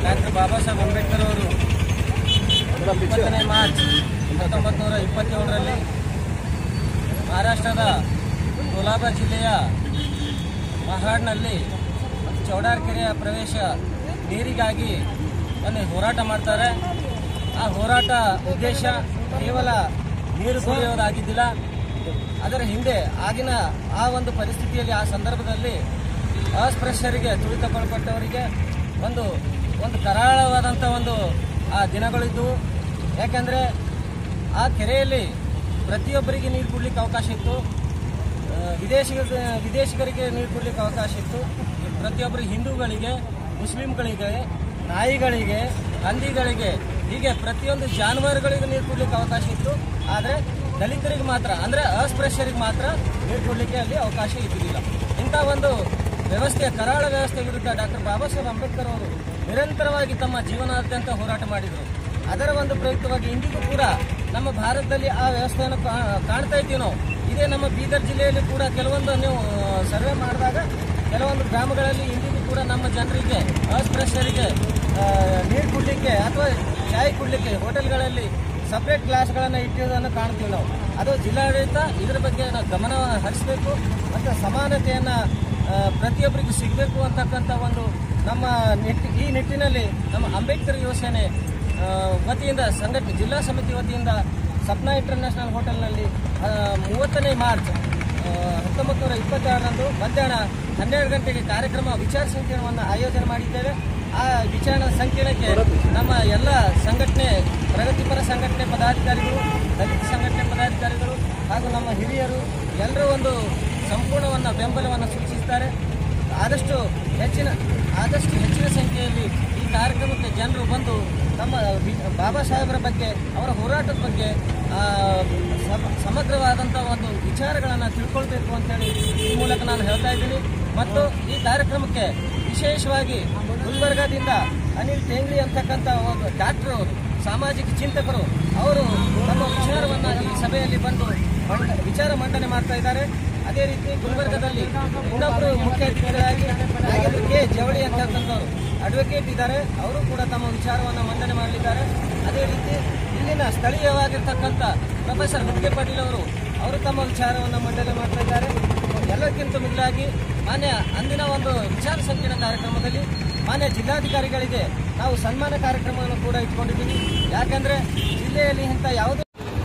Doctor ಬಾಬಾ ಸಾಹೇಬ್ ಅಂಬೇಡ್ಕರ್ ಅವರು ಇಪ್ಪತ್ತನೇ March ಹತ್ತೊಂಬತ್ತು ನೂರ ಇಪ್ಪತ್ತೇಳರಲ್ಲಿ ಮಹಾರಾಷ್ಟ್ರದ ಕೋಲಾಬ ಜಿಲ್ಲೆಯ ಮಹಾಡ್ನಲ್ಲಿ ಚೌಡಾರ್ ಕೆರೆಯ ಪ್ರವೇಶ ನೀರಿಗಾಗಿ ಒಂದು ಹೋರಾಟ ಮಾಡ್ತಾರೆ ಆ ಹೋರಾಟ ಉದ್ದೇಶ ಕೇವಲ ನೀರು ಕುಡಿಯೋದಾಗಿದ್ದಿಲ್ಲ ಅದರ ಹಿಂದೆ ಆಗಿನ ಆ ಒಂದು ಪರಿಸ್ಥಿತಿಯಲ್ಲಿ ಆ ಸಂದರ್ಭದಲ್ಲಿ ಅಸ್ಪೃಶ್ಯರಿಗೆ ತುಳಿತಗೊಳಪಟ್ಟವರಿಗೆ ಒಂದು ಒಂದು ಕರಾಳವಾದಂಥ ಒಂದು ಆ ದಿನಗಳಿದ್ದವು ಯಾಕೆಂದರೆ ಆ ಕೆರೆಯಲ್ಲಿ ಪ್ರತಿಯೊಬ್ಬರಿಗೆ ನೀರು ಕುಡ್ಲಿಕ್ಕೆ ಅವಕಾಶ ಇತ್ತು ಆ, ವಿದೇಶಿಗ ವಿದೇಶಿಗರಿಗೆ ನೀರು ಕೊಡ್ಲಿಕ್ಕೆ ಅವಕಾಶ ಇತ್ತು ಪ್ರತಿಯೊಬ್ಬರು ಹಿಂದೂಗಳಿಗೆ ಮುಸ್ಲಿಂಗಳಿಗೆ ನಾಯಿಗಳಿಗೆ ಹಂದಿಗಳಿಗೆ ಹೀಗೆ ಪ್ರತಿಯೊಂದು ಜಾನುವಾರುಗಳಿಗೂ ನೀರು ಕೊಡ್ಲಿಕ್ಕೆ ಅವಕಾಶ ಇತ್ತು ಆದರೆ ದಲಿತರಿಗೆ ಮಾತ್ರ ಅಂದರೆ ಅಸ್ಪೃಶ್ಯರಿಗೆ ಮಾತ್ರ ನೀರು ಕೊಡಲಿಕ್ಕೆ ಅಲ್ಲಿ ಅವಕಾಶ ಇದ್ದಿಲ್ಲ ಇಂಥ ಒಂದು ವ್ಯವಸ್ಥೆ ಕರಾಳ ವ್ಯವಸ್ಥೆ ವಿರುದ್ಧ ಡಾಕ್ಟರ್ ಬಾಬಾ ಸಾಹೇಬ್ ಅಂಬೇಡ್ಕರ್ ಅವರು ನಿರಂತರವಾಗಿ ತಮ್ಮ ಜೀವನಾದ್ಯಂತ ಹೋರಾಟ ಮಾಡಿದರು ಅದರ ಒಂದು ಪ್ರಯುಕ್ತವಾಗಿ ಇಂದಿಗೂ ಕೂಡ ನಮ್ಮ ಭಾರತದಲ್ಲಿ ಆ ವ್ಯವಸ್ಥೆಯನ್ನು ಕಾ- ಕಾಣ್ತಾ ಇದ್ದೀವಿ ನಾವು ಇದೇ ನಮ್ಮ ಬೀದರ್ ಜಿಲ್ಲೆಯಲ್ಲಿ ಕೂಡ ಕೆಲವೊಂದು ನೀವು ಸರ್ವೆ ಮಾಡಿದಾಗ ಕೆಲವೊಂದು ಗ್ರಾಮಗಳಲ್ಲಿ ಇಂದಿಗೂ ಕೂಡ ನಮ್ಮ ಜನರಿಗೆ ಅಸ್ಪೃಶ್ಯರಿಗೆ ಆ, ನೀರು ಕುಡ್ಲಿಕ್ಕೆ ಅಥವಾ ಚಾಯ್ ಕುಡ್ಲಿಕ್ಕೆ ಹೋಟೆಲ್ಗಳಲ್ಲಿ ಸಪ್ರೇಟ್ ಗ್ಲಾಸ್ಗಳನ್ನು ಇಟ್ಟಿರೋದನ್ನು ಕಾಣ್ತೀವಿ ನಾವು ಅದು ಜಿಲ್ಲಾಡಳಿತ ಇದರ ಬಗ್ಗೆ ನಾವು ಗಮನ ಹರಿಸಬೇಕು ಮತ್ತು ಸಮಾನತೆಯನ್ನು ಆ, ಪ್ರತಿಯೊಬ್ಬರಿಗೂ ಸಿಗಬೇಕು ಅಂತಕ್ಕಂಥ ಒಂದು ನಮ್ಮ ನಿಟ್ಟಿ ಈ ನಿಟ್ಟಿನಲ್ಲಿ ನಮ್ಮ ಅಂಬೇಡ್ಕರ್ ಯುವ ಸೇನೆ ಆ, ವತಿಯಿಂದ ಸಂಘಟನೆ ಜಿಲ್ಲಾ ಸಮಿತಿ ವತಿಯಿಂದ ಸಪ್ನಾ ಇಂಟರ್ನ್ಯಾಷನಲ್ ಹೋಟೆಲ್ನಲ್ಲಿ ಆ, ಮೂವತ್ತನೇ ಮಾರ್ಚ್ ಹತ್ತೊಂಬತ್ತು ನೂರ ಇಪ್ಪತ್ತಾರರಂದು ಮಧ್ಯಾಹ್ನ ಹನ್ನೆರಡು ಗಂಟೆಗೆ ಕಾರ್ಯಕ್ರಮ ವಿಚಾರ ಸಂಕಿರಣವನ್ನು ಆಯೋಜನೆ ಮಾಡಿದ್ದೇವೆ ಆ ವಿಚಾರ ಸಂಕಿರಣಕ್ಕೆ ನಮ್ಮ ಎಲ್ಲ ಸಂಘಟನೆ ಪ್ರಗತಿಪರ ಸಂಘಟನೆ ಪದಾಧಿಕಾರಿಗಳು ದಲಿತ ಸಂಘಟನೆ ಪದಾಧಿಕಾರಿಗಳು ಹಾಗೂ ನಮ್ಮ ಹಿರಿಯರು ಎಲ್ಲರೂ ಒಂದು ಸಂಪೂರ್ಣವನ್ನು ಬೆಂಬಲವನ್ನು ಸೂಚಿಸಿದ್ದಾರೆ ಆದಷ್ಟು ಹೆಚ್ಚಿನ ಆದಷ್ಟು ಹೆಚ್ಚಿನ ಸಂಖ್ಯೆಯಲ್ಲಿ ಈ ಕಾರ್ಯಕ್ರಮಕ್ಕೆ ಜನರು ಬಂದು ತಮ್ಮ ವಿ- ಬಾಬಾ ಸಾಹೇಬರ ಬಗ್ಗೆ ಅವರ ಹೋರಾಟದ ಬಗ್ಗೆ ಆ, ಸಮ- ಸಮಗ್ರವಾದಂಥ ಒಂದು ವಿಚಾರಗಳನ್ನು ತಿಳ್ಕೊಳ್ಬೇಕು ಅಂತೇಳಿ ಈ ಮೂಲಕ ನಾನು ಹೇಳ್ತಾ ಇದ್ದೀನಿ ಮತ್ತು ಈ ಕಾರ್ಯಕ್ರಮಕ್ಕೆ ವಿಶೇಷವಾಗಿ ಗುಲ್ಬರ್ಗಾದಿಂದ ಅನಿಲ್ ಟೇಂಗ್ಲಿ ಅಂತಕ್ಕಂಥ ಒಬ್ಬ ಡಾಕ್ಟರ್ ಅವರು ಸಾಮಾಜಿಕ ಚಿಂತಕರು ಅವರು ತಮ್ಮ ವಿಚಾರವನ್ನು ಈ ಸಭೆಯಲ್ಲಿ ಬಂದು ಮಂಡ ವಿಚಾರ ಮಂಡನೆ ಮಾಡ್ತಾ ಇದ್ದಾರೆ ಅದೇ ರೀತಿ ಗುಲ್ಬರ್ಗದಲ್ಲಿ ಇನ್ನೊಬ್ಬರು ಮುಖ್ಯ ಅತಿಥಿಗಳಾಗಿ ನಾಗೇಂದ್ರ ಕೆ ಜವಳಿ ಅಂತಕ್ಕಂಥವ್ರು ಅಡ್ವೊಕೇಟ್ ಇದ್ದಾರೆ ಅವರು ಕೂಡ ತಮ್ಮ ವಿಚಾರವನ್ನು ಮಂಡನೆ ಮಾಡಲಿದ್ದಾರೆ ಅದೇ ರೀತಿ ಇಲ್ಲಿನ ಸ್ಥಳೀಯವಾಗಿರ್ತಕ್ಕಂಥ ಪ್ರೊಫೆಸರ್ ಮುದ್ಗೆ ಪಾಟೀಲ್ ಅವರು ಅವರು ತಮ್ಮ ವಿಚಾರವನ್ನು ಮಂಡನೆ ಮಾಡ್ತಾ ಇದ್ದಾರೆ ಎಲ್ಲಕ್ಕಿಂತ ಮಿಗಿಲಾಗಿ ಮಾನ್ಯ ಅಂದಿನ ಒಂದು ವಿಚಾರ ಸಂಕಿರಣ ಕಾರ್ಯಕ್ರಮದಲ್ಲಿ ಮಾನ್ಯ ಜಿಲ್ಲಾಧಿಕಾರಿಗಳಿಗೆ ನಾವು ಸನ್ಮಾನ ಕಾರ್ಯಕ್ರಮವನ್ನು ಕೂಡ ಇಟ್ಕೊಂಡಿದ್ದೀವಿ ಯಾಕಂದ್ರೆ ಜಿಲ್ಲೆಯಲ್ಲಿ ಇಂಥ ಯಾವುದೇ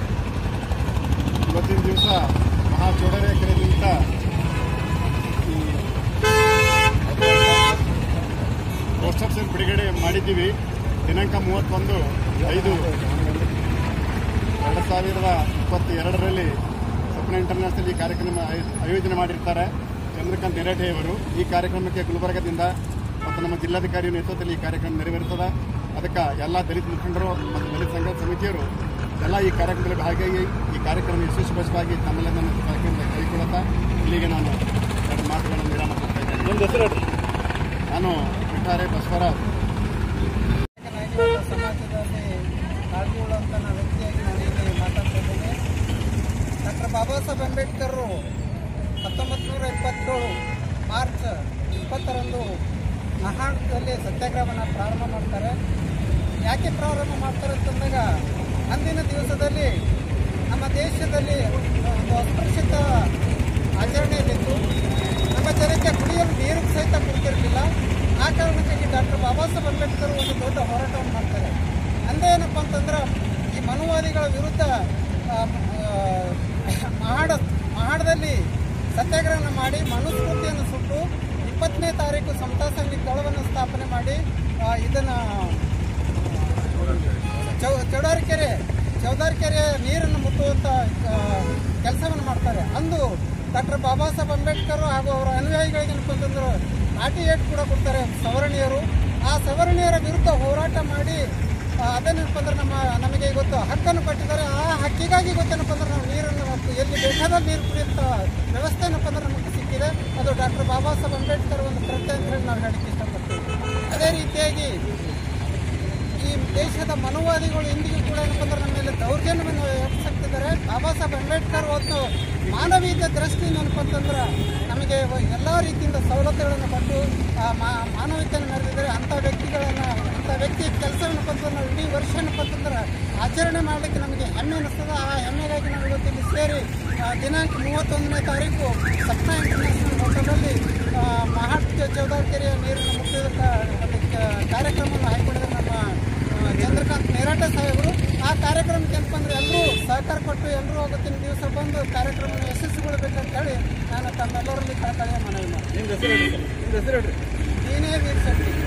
ಇವತ್ತಿನ ದಿವಸ ಮಹಾ ಚೋಡರೆ ಕೆರೆದಿಂದ ಈ ಪೋಸ್ಟರ್ಸ್ ಬಿಡುಗಡೆ ಮಾಡಿದ್ದೀವಿ ದಿನಾಂಕ ಮೂವತ್ತೊಂದು ಐದು ಎರಡು ಸಾವಿರದ ಇಪ್ಪತ್ತೆರಡರಲ್ಲಿ ಸ್ವಪ್ನ ಇಂಟರ್ನ್ಯಾಷನಲ್ ಈ ಕಾರ್ಯಕ್ರಮ ಆಯೋ- ಆಯೋಜನೆ ಮಾಡಿರ್ತಾರೆ ಚಂದ್ರಕಾಂತ್ ನೆರಟೆ ಅವರು ಈ ಕಾರ್ಯಕ್ರಮಕ್ಕೆ ಗುಲ್ಬರ್ಗದಿಂದ ಮತ್ತು ನಮ್ಮ ಜಿಲ್ಲಾಧಿಕಾರಿ ನೇತೃತ್ವದಲ್ಲಿ ಈ ಕಾರ್ಯಕ್ರಮ ನೆರವೇರುತ್ತದೆ ಅದಕ್ಕೆ ಎಲ್ಲ ದಲಿತ ಮುಖಂಡರು ಮತ್ತು ದಲಿತ ಸಂಘ ಸಮಿತಿಯರು ಎಲ್ಲ ಈ ಕಾರ್ಯಕ್ರಮದಲ್ಲಿ ಭಾಗಿಯಾಗಿ ಈ ಕಾರ್ಯಕ್ರಮ ಯಶಸ್ವಿಗೊಳಿಸುವಾಗಿ ತಮ್ಮೆಲ್ಲ ಕಾರ್ಯಕ್ರಮದ ಕೈಗೊಳ್ಳುತ್ತಾ ಇಲ್ಲಿಗೆ ನಾನು ಎರಡು ಮಾತುಗಳನ್ನು ವಿರಾಮ ಕೊಡ್ತಾ ಇದ್ದೇನೆ ನಾನು ಬಿಟ್ಟಾರೆ ಬಸವರಾಜ್ ನೈಜವಾದ ಸಮಾಜದಲ್ಲಿ ಕಾಳಜಿ ಉಳ್ಳುವಂಥ ವ್ಯಕ್ತಿಯಾಗಿ ನಾನು ಇಲ್ಲಿ ಮಾತಾಡ್ತಾ ಇದ್ದೇನೆ ಡಾಕ್ಟರ್ ಬಾಬಾ ಸಾಹೇಬ್ ಅಂಬೇಡ್ಕರ್ ಹತ್ತೊಂಬತ್ತು ನೂರ ಇಪ್ಪತ್ತೇಳು ಮಾರ್ಚ್ ಇಪ್ಪತ್ತರಂದು ಮಹಾಣದಲ್ಲಿ ಸತ್ಯಾಗ್ರಹವನ್ನು ಪ್ರಾರಂಭ ಮಾಡ್ತಾರೆ ಯಾಕೆ ಪ್ರಾರಂಭ ಮಾಡ್ತಾರೆ ಅಂತಂದಾಗ ಅಂದಿನ ದಿವಸದಲ್ಲಿ ನಮ್ಮ ದೇಶದಲ್ಲಿ ಒಂದು ಅಸ್ಪೃಶ್ಯತ ಆಚರಣೆಯಲ್ಲಿತ್ತು ನಮ್ಮ ಜನಕ್ಕೆ ಕುಡಿಯಲು ನೀರು ಸಹಿತ ಕೊಡ್ತಿರಲಿಲ್ಲ ಆ ಕಾರಣಕ್ಕಾಗಿ ಡಾಕ್ಟರ್ ಬಾಬಾ ಸಾಹೇಬ್ ಅಂಬೇಡ್ಕರ್ ಒಂದು ದೊಡ್ಡ ಹೋರಾಟವನ್ನು ಮಾಡ್ತಾರೆ ಅಂದೇ ಏನಪ್ಪ ಅಂತಂದ್ರೆ ಈ ಮನುವಾದಿಗಳ ವಿರುದ್ಧ ಆ, ಆ, ಮಹಾಡ ಮಹಾಡದಲ್ಲಿ ಸತ್ಯಾಗ್ರಹನ ಮಾಡಿ ಮನುಸ್ಮೃತಿಯನ್ನು ಸುಟ್ಟು ಇಪ್ಪತ್ತನೇ ತಾರೀಕು ಸಮತಾ ಸಂಘಿ ದಳವನ್ನು ಸ್ಥಾಪನೆ ಮಾಡಿ ಆ, ಇದನ್ನ ಚೌ ಚೌಡಾರಿಕೆರೆ ಚೌದಾರಿಕೆರೆ ನೀರನ್ನು ಮುಟ್ಟುವಂಥ ಕೆಲಸವನ್ನು ಮಾಡ್ತಾರೆ ಅಂದು ಡಾಕ್ಟರ್ ಬಾಬಾ ಸಾಹೇಬ್ ಅಂಬೇಡ್ಕರ್ ಹಾಗೂ ಅವರ ಅನುಯಾಯಿಗಳಿಗೆ ಏನಪ್ಪ ಅಂತಂದ್ರೆ ನಾಟಿ ಏಟ್ ಕೂಡ ಕೊಡ್ತಾರೆ ಸವರ್ಣೀಯರು ಆ ಸವರ್ಣೀಯರ ವಿರುದ್ಧ ಹೋರಾಟ ಮಾಡಿ ಆ, ಅದೇನಪ್ಪ ಅಂದ್ರೆ ನಮ್ಮ ನಮಗೆ ಇವತ್ತು ಹಕ್ಕನ್ನು ಕೊಟ್ಟಿದ್ದಾರೆ ಆ ಹಕ್ಕಿಗಾಗಿ ಇವತ್ತೇನಪ್ಪ ಅಂದ್ರೆ ನಾವು ನೀರನ್ನು ಮತ್ತು ಎಲ್ಲಿ ಬೇಕಾದಲ್ಲಿ ನೀರು ಕುಡಿಯುವಂಥ ವ್ಯವಸ್ಥೆ ಏನಪ್ಪ ಅಂದ್ರೆ ನಮಗೆ ಸಿಕ್ಕಿದೆ ಅದು ಡಾಕ್ಟರ್ ಬಾಬಾ ಸಾಹೇಬ್ ಅಂಬೇಡ್ಕರ್ ಒಂದು ಕೃತ್ಯ ಅಂತ ಹೇಳಿ ನಾವು ಹೇಳಕ್ಕೆ ಇಷ್ಟಪಡ್ತೀವಿ ಅದೇ ರೀತಿಯಾಗಿ ಈ ದೇಶದ ಮನುವಾದಿಗಳು ಇಂದಿಗೂ ಕೂಡ ಏನಪ್ಪ ಅಂದ್ರೆ ನಮ್ಮ ಮೇಲೆ ದೌರ್ಜನ್ಯವನ್ನು ಎಬ್ಬಿಸ್ತಿದ್ದಾರೆ ಬಾಬಾ ಸಾಹೇಬ್ ಅಂಬೇಡ್ಕರ್ ಒಂದು ಮಾನವೀಯತೆ ದೃಷ್ಟಿಯಿಂದ ಏನಪ್ಪ ಅಂತಂದ್ರೆ ನಮಗೆ ಎಲ್ಲ ರೀತಿಯಿಂದ ಸವಲತ್ತುಗಳನ್ನು ಕೊಟ್ಟು ಆ ಮಾ- ಮಾನವೀಯತೆಯನ್ನು ಮೆರೆದಿದ್ದಾರೆ ಅಂಥ ವ್ಯಕ್ತಿಗಳನ್ನು ಅಂಥ ರೀತಿಯ ಕೆಲಸ ಅನ್ಕೊಂತ ನಾವು ಇಡೀ ವರ್ಷ ಅನ್ಕೊಂತಂದ್ರೆ ಆಚರಣೆ ಮಾಡಲಿಕ್ಕೆ ನಮಗೆ ಹೆಮ್ಮೆ ಅನಿಸ್ತದ ಆ ಹೆಮ್ಮೆಗಾಗಿ ನಾವು ಇವತ್ತು ಇಲ್ಲಿ ಸೇರಿ ಆ, ದಿನಾಂಕ ಮೂವತ್ತೊಂದನೇ ತಾರೀಕು ಸಪ್ನ ಇಂಟರ್ನ್ಯಾಷನಲ್ ಹೋಟೆಲಲ್ಲಿ ಆ, ಮಹಾಟ್ ಚೌದಾರ್ಕೆರೆಯ ನೀರಿನ ಮುಖ್ಯದ ಕಾರ್ಯಕ್ರಮವನ್ನು ಹಾಕಿಕೊಂಡಿದ್ದಾರೆ ನಮ್ಮ ಆ, ಚಂದ್ರಕಾಂತ್ ನೇರಾಟ ಸಾಹೇಬರು ಆ ಕಾರ್ಯಕ್ರಮಕ್ಕೆ ಏನಪ್ಪ ಅಂದ್ರೆ ಎಲ್ಲರೂ ಸಹಕಾರ ಕೊಟ್ಟು ಎಲ್ಲರೂ ಅವತ್ತಿನ ದಿವಸ ಬಂದು ಕಾರ್ಯಕ್ರಮ ಯಶಸ್ವಿಗೊಳ್ಬೇಕಂತ ಹೇಳಿ ನಾನು ತಮ್ಮೆಲ್ಲರಲ್ಲಿ ಕಳಕಳಿಯ ಮನವಿ ಮಾಡಿ ನಿಮ್ಮ ಹೆಸರು ಹೇಳಿ ಸರ್. ನಿಮ್ಮ ಹೆಸರು ಹೇಳ್ರಿ ನೀನೇ ವೀರ್ ಶೆಟ್ಟಿ